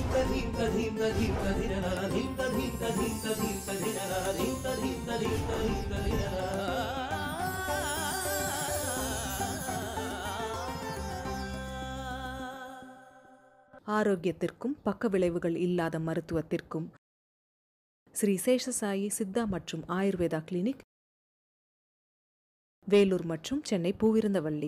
ஆரோக்கியத்திற்கும் பக்க விளைவுகள் இல்லாத மருத்துவத்திற்கும் ஸ்ரீ சேஷசாயி சித்தா மற்றும் ஆயுர்வேதா கிளினிக் வேலூர் மற்றும் சென்னை பூவிருந்தவள்ளி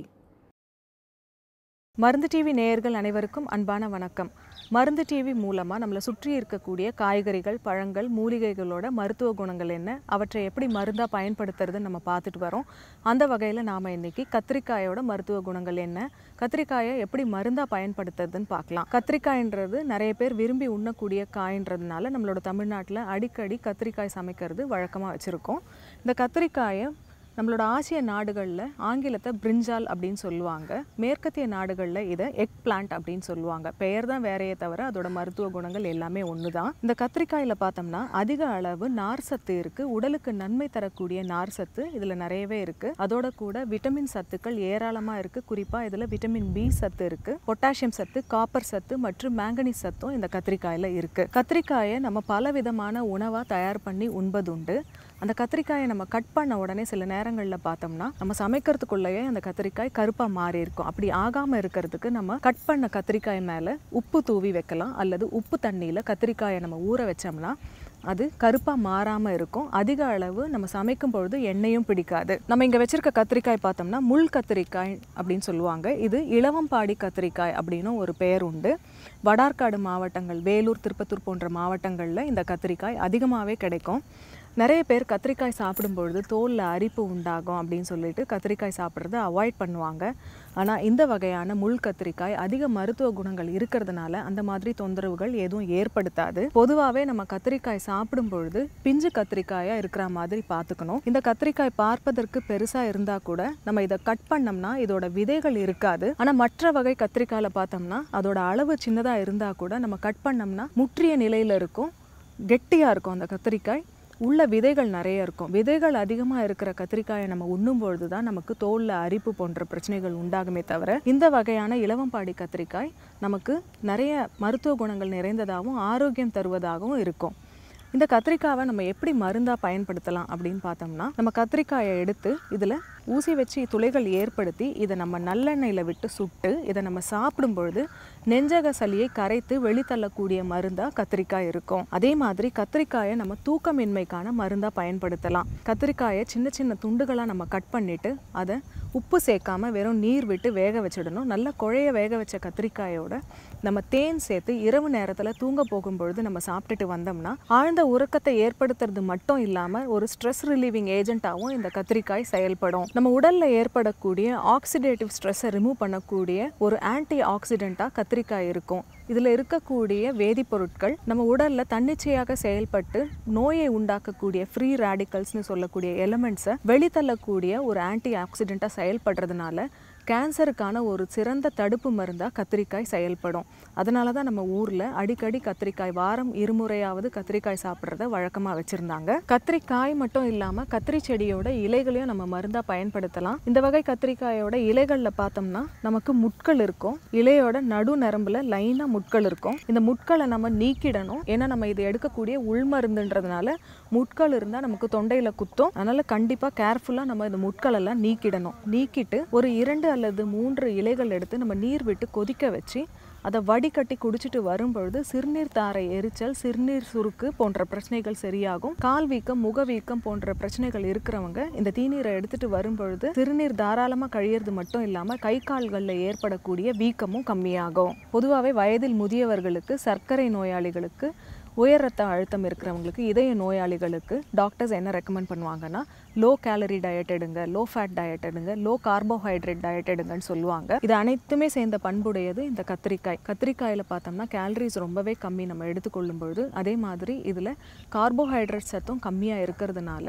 மருந்து டிவி நேயர்கள் அனைவருக்கும் அன்பான வணக்கம் மருந்து டிவி மூலமாக நம்மளை சுற்றி இருக்கக்கூடிய காய்கறிகள் பழங்கள் மூலிகைகளோட மருத்துவ குணங்கள் என்ன அவற்றை எப்படி மருந்தாக பயன்படுத்துறதுன்னு நம்ம பார்த்துட்டு வரோம் அந்த வகையில் நாம் இன்னைக்கு கத்திரிக்காயோட மருத்துவ குணங்கள் என்ன கத்திரிக்காயை எப்படி மருந்தாக பயன்படுத்துறதுன்னு பார்க்கலாம் கத்திரிக்காய்ன்றது நிறைய பேர் விரும்பி உண்ணக்கூடிய காய்ன்றதுனால நம்மளோட தமிழ்நாட்டில் அடிக்கடி கத்திரிக்காய் சமைக்கிறது வழக்கமாக வச்சுருக்கோம் இந்த கத்திரிக்காயை நம்மளோட ஆசிய நாடுகளில் ஆங்கிலத்தை பிரிஞ்சால் அப்படின்னு சொல்லுவாங்க மேற்கத்திய நாடுகளில் இதை எக் பிளான்ட் அப்படின்னு சொல்லுவாங்க பெயர் தான் வேறையே தவிர அதோட மருத்துவ குணங்கள் எல்லாமே ஒன்று தான் இந்த கத்திரிக்காயில் பார்த்தோம்னா அதிக அளவு நார் சத்து இருக்குது உடலுக்கு நன்மை தரக்கூடிய நார் சத்து இதில் நிறையவே இருக்குது அதோட கூட விட்டமின் சத்துக்கள் ஏராளமாக இருக்குது குறிப்பாக இதில் விட்டமின் பி சத்து இருக்குது பொட்டாசியம் சத்து காப்பர் சத்து மற்றும் மேங்கனீஸ் சத்தும் இந்த கத்திரிக்காயில் இருக்குது கத்திரிக்காயை நம்ம பல விதமான உணவாக தயார் பண்ணி உண்பதுண்டு அந்த கத்திரிக்காயை நம்ம கட் பண்ண உடனே சில நேரங்களில் பார்த்தோம்னா நம்ம சமைக்கிறதுக்குள்ளேயே அந்த கத்திரிக்காய் கருப்பாக மாறி இருக்கும் அப்படி ஆகாமல் இருக்கிறதுக்கு நம்ம கட் பண்ண கத்திரிக்காய் மேலே உப்பு தூவி வைக்கலாம் அல்லது உப்பு தண்ணியில் கத்திரிக்காயை நம்ம ஊற வச்சோம்னா அது கருப்பாக மாறாமல் இருக்கும் அதிக அளவு நம்ம சமைக்கும் பொழுது எண்ணெயும் பிடிக்காது நம்ம இங்கே வச்சிருக்க கத்திரிக்காய் பார்த்தோம்னா முள் கத்திரிக்காய் அப்படின்னு சொல்லுவாங்க இது இளவம்பாடி கத்திரிக்காய் அப்படின்னு ஒரு பெயர் உண்டு வடார்காடு மாவட்டங்கள் வேலூர் திருப்பத்தூர் போன்ற மாவட்டங்களில் இந்த கத்திரிக்காய் அதிகமாகவே கிடைக்கும் நிறைய பேர் கத்திரிக்காய் சாப்பிடும் பொழுது தோலில் அரிப்பு உண்டாகும் அப்படின்னு சொல்லிட்டு கத்திரிக்காய் சாப்பிட்றத அவாய்ட் பண்ணுவாங்க ஆனால் இந்த வகையான முள் கத்திரிக்காய் அதிக மருத்துவ குணங்கள் இருக்கிறதுனால அந்த மாதிரி தொந்தரவுகள் எதுவும் ஏற்படுத்தாது பொதுவாகவே நம்ம கத்திரிக்காய் சாப்பிடும் பொழுது பிஞ்சு கத்திரிக்காயாக இருக்கிற மாதிரி பார்த்துக்கணும் இந்த கத்திரிக்காய் பார்ப்பதற்கு பெருசாக இருந்தால் கூட நம்ம இதை கட் பண்ணோம்னா இதோட விதைகள் இருக்காது ஆனால் மற்ற வகை கத்திரிக்காயில் பார்த்தோம்னா அதோட அளவு சின்னதாக இருந்தால் கூட நம்ம கட் பண்ணோம்னா முற்றிய நிலையில் இருக்கும் கெட்டியாக இருக்கும் அந்த கத்திரிக்காய் உள்ள விதைகள் நிறைய இருக்கும் விதைகள் அதிகமாக இருக்கிற கத்திரிக்காயை நம்ம உண்ணும் பொழுது தான் நமக்கு தோலில் அரிப்பு போன்ற பிரச்சனைகள் உண்டாகுமே தவிர இந்த வகையான இளவம்பாடி கத்திரிக்காய் நமக்கு நிறைய மருத்துவ குணங்கள் நிறைந்ததாகவும் ஆரோக்கியம் தருவதாகவும் இருக்கும் இந்த கத்திரிக்காவை நம்ம எப்படி மருந்தாக பயன்படுத்தலாம் அப்படின்னு பார்த்தோம்னா நம்ம கத்திரிக்காயை எடுத்து இதில் ஊசி வச்சு துளைகள் ஏற்படுத்தி இதை நம்ம நல்லெண்ணெயில் விட்டு சுட்டு இதை நம்ம சாப்பிடும் பொழுது நெஞ்சக சளியை கரைத்து வெளித்தள்ளக்கூடிய மருந்தாக கத்திரிக்காய் இருக்கும் அதே மாதிரி கத்திரிக்காயை நம்ம தூக்கமின்மைக்கான மருந்தாக பயன்படுத்தலாம் கத்திரிக்காயை சின்ன சின்ன துண்டுகளாக நம்ம கட் பண்ணிவிட்டு அதை உப்பு சேர்க்காம வெறும் நீர் விட்டு வேக வச்சிடணும் நல்லா குழைய வேக வச்ச கத்திரிக்காயோட நம்ம தேன் சேர்த்து இரவு நேரத்தில் தூங்க போகும்பொழுது நம்ம சாப்பிட்டுட்டு வந்தோம்னா ஆழ்ந்த உறக்கத்தை ஏற்படுத்துறது மட்டும் இல்லாமல் ஒரு ஸ்ட்ரெஸ் ரிலீவிங் ஏஜென்ட்டாகவும் இந்த கத்திரிக்காய் செயல்படும் நம்ம உடலில் ஏற்படக்கூடிய ஆக்சிடேட்டிவ் ஸ்ட்ரெஸ்ஸை ரிமூவ் பண்ணக்கூடிய ஒரு ஆன்டி ஆக்சிடெண்ட்டாக கத்திரிக்காய் இருக்கும் இதில் இருக்கக்கூடிய வேதிப்பொருட்கள் நம்ம உடலில் தன்னிச்சையாக செயல்பட்டு நோயை உண்டாக்கக்கூடிய ஃப்ரீ ரேடிக்கல்ஸ்னு சொல்லக்கூடிய எலிமெண்ட்ஸை வெளித்தள்ளக்கூடிய ஒரு ஆன்டி ஆக்சிடெண்ட்டாக செயல்படுறதுனால கேன்சருக்கான ஒரு சிறந்த தடுப்பு மருந்தாக கத்திரிக்காய் செயல்படும் அதனால தான் நம்ம ஊரில் அடிக்கடி கத்திரிக்காய் வாரம் இருமுறையாவது கத்திரிக்காய் சாப்பிட்றத வழக்கமாக வச்சுருந்தாங்க கத்திரிக்காய் மட்டும் இல்லாமல் கத்திரி செடியோட இலைகளையும் நம்ம மருந்தாக பயன்படுத்தலாம் இந்த வகை கத்திரிக்காயோட இலைகளில் பார்த்தோம்னா நமக்கு முட்கள் இருக்கும் இலையோட நடு நரம்பில் லைனாக முட்கள் இருக்கும் இந்த முட்களை நம்ம நீக்கிடணும் ஏன்னா நம்ம இது எடுக்கக்கூடிய உள்மருந்துன்றதுனால முட்கள் இருந்தால் நமக்கு தொண்டையில் குத்தும் அதனால் கண்டிப்பாக கேர்ஃபுல்லாக நம்ம இந்த முட்களெல்லாம் நீக்கிடணும் நீக்கிட்டு ஒரு இரண்டு அல்லது மூன்று இலைகள் எடுத்து நம்ம நீர் விட்டு கொதிக்க வச்சு அதை வடிகட்டி குடிச்சிட்டு வரும்பொழுது சிறுநீர் தாரை எரிச்சல் சிறுநீர் சுருக்கு போன்ற பிரச்சனைகள் சரியாகும் கால் வீக்கம் முக வீக்கம் போன்ற பிரச்சனைகள் இருக்கிறவங்க இந்த தீநீரை எடுத்துட்டு வரும்பொழுது சிறுநீர் தாராளமாக கழியறது மட்டும் இல்லாமல் கை கால்களில் ஏற்படக்கூடிய வீக்கமும் கம்மியாகும் பொதுவாகவே வயதில் முதியவர்களுக்கு சர்க்கரை நோயாளிகளுக்கு உயர் ரத்த அழுத்தம் இருக்கிறவங்களுக்கு இதய நோயாளிகளுக்கு டாக்டர்ஸ் என்ன ரெக்கமெண்ட் பண்ணுவாங்கன்னா லோ கேலரி டயட் எடுங்க லோ ஃபேட் டயட் எடுங்க லோ கார்போஹைட்ரேட் டயட் எடுங்கன்னு சொல்லுவாங்க இது அனைத்துமே சேர்ந்த பண்புடையது இந்த கத்திரிக்காய் கத்திரிக்காயில் பார்த்தோம்னா கேலரிஸ் ரொம்பவே கம்மி நம்ம எடுத்துக்கொள்ளும் பொழுது அதே மாதிரி இதில் கார்போஹைட்ரேட் சத்தும் கம்மியாக இருக்கிறதுனால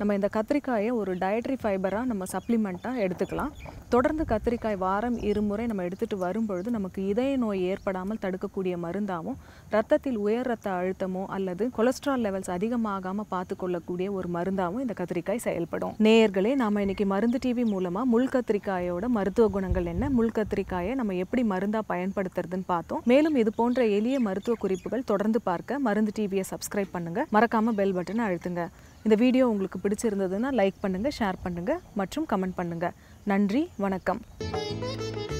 நம்ம இந்த கத்திரிக்காயை ஒரு டயட்ரி ஃபைபராக நம்ம சப்ளிமெண்ட்டாக எடுத்துக்கலாம் தொடர்ந்து கத்திரிக்காய் வாரம் இருமுறை நம்ம எடுத்துகிட்டு வரும்பொழுது நமக்கு இதய நோய் ஏற்படாமல் தடுக்கக்கூடிய மருந்தாகவும் ரத்தத்தில் உயர் ரத்த அழுத்தமோ அல்லது கொலஸ்ட்ரால் லெவல்ஸ் அதிகமாகாமல் பார்த்து கொள்ளக்கூடிய ஒரு மருந்தாகவும் இந்த கத்திரிக்காய் செயல்படும் நேயர்களே நாம் இன்னைக்கு மருந்து டிவி மூலமாக முள் கத்திரிக்காயோட மருத்துவ குணங்கள் என்ன முள் கத்திரிக்காயை நம்ம எப்படி மருந்தாக பயன்படுத்துறதுன்னு பார்த்தோம் மேலும் இது போன்ற எளிய மருத்துவ குறிப்புகள் தொடர்ந்து பார்க்க மருந்து டிவியை சப்ஸ்கிரைப் பண்ணுங்க மறக்காம பெல் பட்டனை அழுத்துங்க இந்த வீடியோ உங்களுக்கு பிடிச்சிருந்ததுன்னா லைக் பண்ணுங்க ஷேர் பண்ணுங்க மற்றும் கமெண்ட் பண்ணுங்க நன்றி வணக்கம்